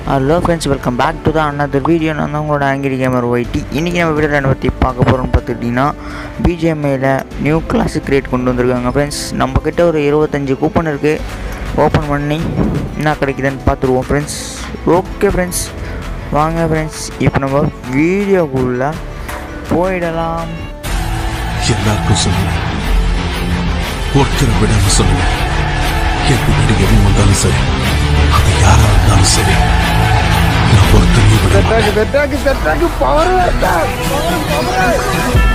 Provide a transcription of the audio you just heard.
Hello friends welcome back to the another video நான் தான் உங்களோட ஆங்கிரி கேமர் ஒய்டி இன்றைக்கி நம்ம வீடியோவில் என்ன பற்றி பார்க்க போகிறோம்னு பார்த்துக்கிட்டிங்கன்னா பிஜிஎம்ஐயில் நியூ கிளாஸு கிரியேட் கொண்டு வந்திருக்காங்க ஃப்ரெண்ட்ஸ் நம்மக்கிட்ட ஒரு இருபத்தஞ்சி கூப்பன் இருக்குது ஓப்பன் பண்ணி என்ன கிடைக்குதுன்னு பார்த்துருவோம் ஃப்ரெண்ட்ஸ் ஓகே ஃப்ரெண்ட்ஸ் வாங்க ஃப்ரெண்ட்ஸ் இப்போ நம்ம வீடியோக்குள்ளே போயிடலாம் எல்லாருக்கும் சொல்லுவேன் ஒருத்தரை விடாம சொல்லுவேன் என் பின்னாடி எவன் வந்தாலும் சரி அது யாரா இருந்தாலும் சரி நான் ஒருத்தரையும் விட மாட்டேன். செட்டாக்கு செட்டாக்கு செட்டாக்கு பவர்